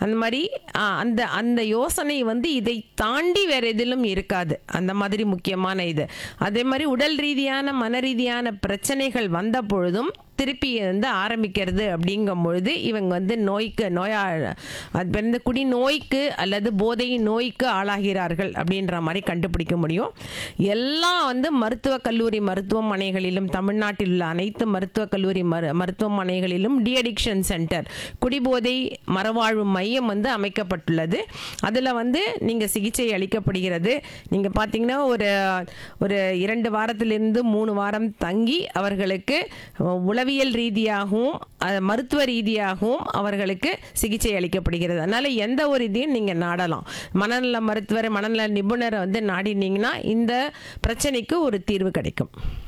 அந்த மாதிரி ஆ, அந்த அந்த யோசனை வந்து இதை தாண்டி வேற எதிலும் இருக்காது அந்த மாதிரி முக்கியமான இது அதே மாதிரி உடல் ரீதியான மன ரீதியான பிரச்சனைகள் வந்த பொழுதும் திருப்பி வந்து ஆரம்பிக்கிறது அப்படிங்கும் பொழுது இவங்க வந்து நோய்க்கு நோயா அது பேர் இந்த குடி நோய்க்கு அல்லது போதை நோய்க்கு ஆளாகிறார்கள் அப்படின்ற மாதிரி கண்டுபிடிக்க முடியும் எல்லாம் வந்து மருத்துவக் கல்லூரி மருத்துவமனைகளிலும் தமிழ்நாட்டில் உள்ள அனைத்து மருத்துவக் கல்லூரி மரு மருத்துவமனைகளிலும் டிஅடிக்ஷன் சென்டர் குடிபோதை மறுவாழ்வு மையம் வந்து அமைக்கப்பட்டுள்ளது அதில் வந்து நீங்கள் சிகிச்சை அளிக்கப்படுகிறது நீங்கள் பார்த்தீங்கன்னா ஒரு ஒரு இரண்டு வாரத்திலிருந்து மூணு வாரம் தங்கி அவர்களுக்கு உளவியல் ரீதியாகவும் அஹ், மருத்துவ ரீதியாகவும் அவர்களுக்கு சிகிச்சை அளிக்கப்படுகிறது அதனால் எந்த ஒரு இதையும் நீங்கள் நாடலாம் மனநல மருத்துவர் மனநல நிபுணரை வந்து நாடினீங்கன்னா இந்த பிரச்சனைக்கு ஒரு தீர்வு கிடைக்கும்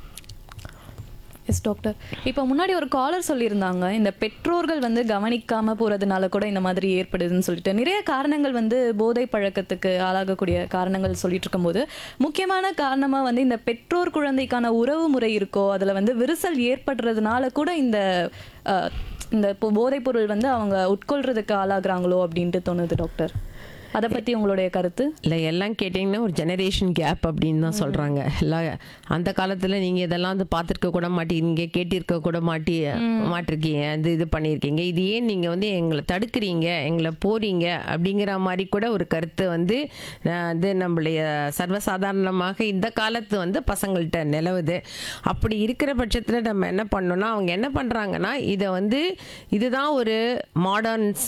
எஸ் டாக்டர் இப்போ முன்னாடி ஒரு காலர் சொல்லியிருந்தாங்க இந்த பெற்றோர்கள் வந்து கவனிக்காம போறதுனால கூட இந்த மாதிரி ஏற்படுதுன்னு சொல்லிட்டு நிறைய காரணங்கள் வந்து போதை பழக்கத்துக்கு ஆளாகக்கூடிய காரணங்கள் சொல்லிட்டு இருக்கும்போது முக்கியமான காரணமா வந்து இந்த பெற்றோர் குழந்தைக்கான உறவு முறை இருக்கோ அதுல வந்து விரிசல் ஏற்படுறதுனால கூட இந்த அஹ், இந்த இப்போ போதைப் பொருள் வந்து அவங்க உட்கொள்றதுக்கு ஆளாகிறாங்களோ அப்படின்ட்டு தோணுது டாக்டர் அதை பத்தி உங்களுடைய கருத்து இல்லை எல்லாம் கேட்டிங்கன்னா ஒரு ஜெனரேஷன் கேப் அப்படின்னு தான் சொல்கிறாங்க எல்லாம் அந்த காலத்தில் நீங்கள் இதெல்லாம் வந்து பார்த்துருக்க கூட மாட்டீங்க கேட்டிருக்க கூட மாட்டி மாட்டிருக்கீங்க இது இது பண்ணியிருக்கீங்க இது ஏன் நீங்கள் வந்து எங்களை தடுக்கிறீங்க எங்களை போறீங்க அப்படிங்கிற மாதிரி கூட ஒரு கருத்து வந்து அஹ், இது நம்மளுடைய சர்வசாதாரணமாக இந்த காலத்து வந்து பசங்கள்கிட்ட நிலவுது அப்படி இருக்கிற பட்சத்தில் நம்ம என்ன பண்ணோம்னா அவங்க என்ன பண்ணுறாங்கன்னா இதை வந்து இதுதான் ஒரு மாடர்ன்ஸ்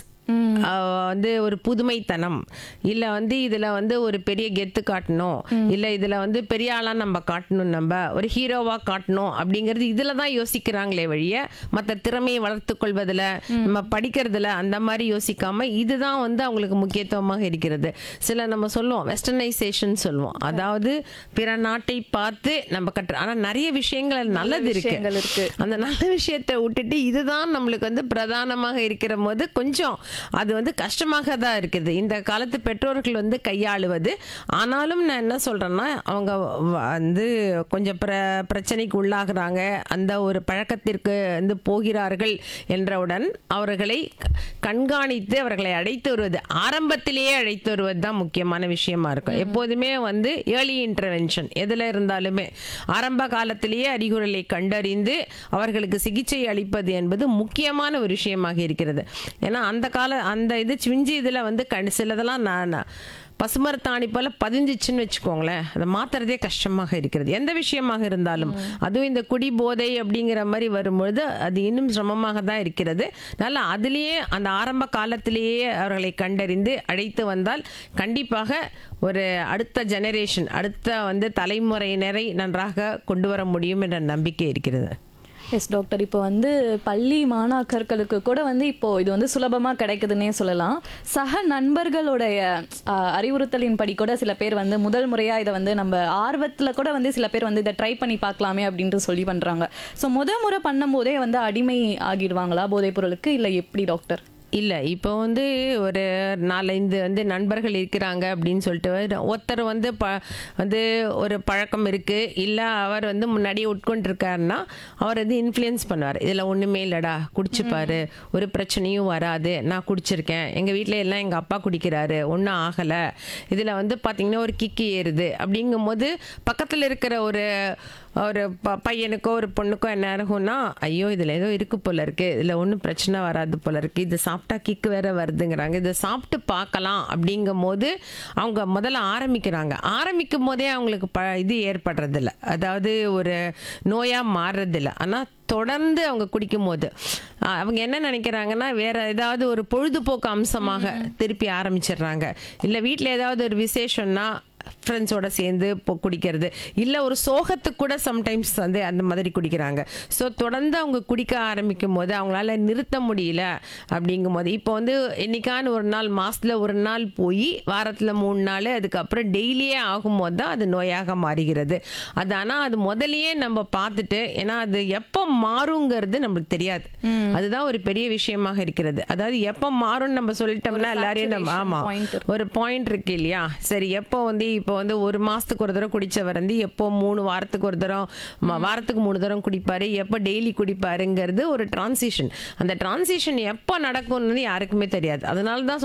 வந்து ஒரு புதுமைத்தனம் இல்ல வந்து இதுல வந்து ஒரு பெரிய கெத்து காட்டணும் இல்ல இதுல வந்து பெரிய ஆளா நம்ம காட்டணும் நம்ம ஒரு ஹீரோவா காட்டணும் அப்படிங்கிறது இதுல தான் யோசிக்கிறாங்களே வழிய மற்ற திறமையை வளர்த்துக் கொள்வதில் நம்ம படிக்கிறதுல அந்த மாதிரி யோசிக்காம இதுதான் வந்து அவங்களுக்கு முக்கியத்துவமாக இருக்கிறது சில நம்ம சொல்லுவோம் வெஸ்டர்னைசேஷன் சொல்லுவோம் அதாவது பிற நாட்டை பார்த்து நம்ம கற்று ஆனா நிறைய விஷயங்கள் நல்லது விஷயங்கள் இருக்கு இருக்கு. அந்த நல்ல விஷயத்தை விட்டுட்டு இதுதான் நம்மளுக்கு வந்து பிரதானமாக இருக்கிற போது கொஞ்சம் அது வந்து கஷ்டமாக தான் இருக்குது இந்த காலத்து பெற்றோர்கள் வந்து கையாளுவது ஆனாலும் நான் என்ன சொல்றேன்னா அவங்க வ- வந்து கொஞ்சம் பிர பிரச்சனைக்கு உள்ளாகிறாங்க அந்த ஒரு பழக்கத்திற்கு வந்து போகிறார்கள் என்றவுடன் அவர்களை க- கண்காணித்து அவர்களை அழைத்து வருவது ஆரம்பத்திலேயே அழைத்து வருவது தான் முக்கியமான விஷயமா இருக்கும் எப்போதுமே வந்து ஏர்லி இன்டர்வென்ஷன் எதுல இருந்தாலுமே ஆரம்ப காலத்திலேயே அறிகுறிகளை கண்டறிந்து அவர்களுக்கு சிகிச்சை அளிப்பது என்பது முக்கியமான ஒரு விஷயமாக இருக்கிறது ஏன்னா அந்த கால அந்த இது சிஞ்சி இதில் வந்து கண் சிலதெல்லாம் நான் நான் பசுமரத்தாணி போல பதிஞ்சிச்சுன்னு வச்சுக்கோங்களேன் அதை மாத்துறதே கஷ்டமாக இருக்கிறது எந்த விஷயமாக இருந்தாலும் அதுவும் இந்த குடி போதை அப்படிங்கிற மாதிரி வரும்பொழுது அது இன்னும் சிரமமாக தான் இருக்கிறது அதனால அதுலேயே அந்த ஆரம்ப காலத்திலேயே அவர்களை கண்டறிந்து அழைத்து வந்தால் கண்டிப்பாக ஒரு அடுத்த ஜெனரேஷன் அடுத்த வந்து தலைமுறையினரை நன்றாக கொண்டு வர முடியும் என்ற நம்பிக்கை இருக்கிறது எஸ் டாக்டர் இப்போ வந்து பள்ளி மாணாக்கர்களுக்கு கூட வந்து இப்போ இது வந்து சுலபமா கிடைக்குதுன்னே சொல்லலாம் சக நண்பர்களுடைய ஆஹ், அறிவுறுத்தலின்படி கூட சில பேர் வந்து முதல் முறையா இதை வந்து நம்ம ஆர்வத்துல கூட வந்து சில பேர் வந்து இதை ட்ரை பண்ணி பார்க்கலாமே அப்படின்ட்டு சொல்லி பண்றாங்க ஸோ முத முறை பண்ணும்போதே வந்து அடிமை ஆகிடுவாங்களா போதைப் பொருளுக்கு இல்லை எப்படி டாக்டர் இல்லை இப்போ வந்து ஒரு நாலஞ்சு வந்து நண்பர்கள் இருக்கிறாங்க அப்படின்னு சொல்லிட்டு ஒருத்தர் வந்து ப வந்து ஒரு பழக்கம் இருக்குது இல்லை அவர் வந்து முன்னாடியே உட்கொண்டிருக்காருன்னா அவர் வந்து இன்ஃப்ளூயன்ஸ் பண்ணுவார் இதில் ஒன்றுமே இல்லைடா குடிச்சுப்பாரு ஒரு பிரச்சனையும் வராது நான் குடிச்சிருக்கேன் எங்கள் வீட்டில் எல்லாம் எங்கள் அப்பா குடிக்கிறாரு ஒன்றும் ஆகலை இதில் வந்து பார்த்திங்கன்னா ஒரு கிக்கு ஏறுது அப்படிங்கும்போது பக்கத்தில் இருக்கிற ஒரு ஒரு ப பையனுக்கோ ஒரு பொண்ணுக்கோ என்ன ஆகும்னா ஐயோ இதில் ஏதோ இருக்கு போல இருக்கு இதில் ஒன்றும் பிரச்சனை வராது போல இருக்கு இது சாப்பிட்டா கிக்கு வேற வருதுங்கிறாங்க இதை சாப்பிட்டு பார்க்கலாம் அப்படிங்கும் போது அவங்க முதல்ல ஆரம்பிக்கிறாங்க ஆரம்பிக்கும் போதே அவங்களுக்கு ப இது ஏற்படுறதில்ல அதாவது ஒரு நோயாக மாறுறதில்ல ஆனால் தொடர்ந்து அவங்க குடிக்கும் போது அஹ், அவங்க என்ன நினைக்கிறாங்கன்னா வேற ஏதாவது ஒரு பொழுதுபோக்கு அம்சமாக திருப்பி ஆரம்பிச்சிடுறாங்க இல்லை வீட்டில் ஏதாவது ஒரு விசேஷம்னா ஃப்ரெண்ட்ஸோட சேர்ந்து இப்போ குடிக்கிறது இல்லை ஒரு சோகத்துக்கு கூட சம்டைம்ஸ் வந்து அந்த மாதிரி குடிக்கிறாங்க ஸோ தொடர்ந்து அவங்க குடிக்க ஆரம்பிக்கும் போது அவங்களால நிறுத்த முடியல அப்படிங்கும் போது இப்போ வந்து என்னைக்கான ஒரு நாள் மாசத்துல ஒரு நாள் போய் வாரத்தில் மூணு நாள் அதுக்கப்புறம் டெய்லியே ஆகும்போது தான் அது நோயாக மாறுகிறது அது ஆனால் அது முதல்லயே நம்ம பார்த்துட்டு ஏன்னா அது எப்போ மாறுங்கிறது நம்மளுக்கு தெரியாது அதுதான் ஒரு பெரிய விஷயமாக இருக்கிறது அதாவது எப்போ மாறும்னு நம்ம சொல்லிட்டோம்னா எல்லாரையும் நம்ம ஆமா point ஒரு பாயிண்ட் இருக்கு இல்லையா சரி எப்போ வந்து இப்போ வந்து ஒரு மாசத்துக்கு ஒரு தடவை குடிச்சவர் வந்து எப்போ மூணு வாரத்துக்கு ஒரு தரம் ம- வாரத்துக்கு மூணு தரம் குடிப்பாரு எப்போ டெய்லி குடிப்பாருங்கிறது ஒரு டிரான்சிஷன் அந்த டிரான்சிஷன் எப்போ நடக்கும்னு யாருக்குமே தெரியாது அதனால தான்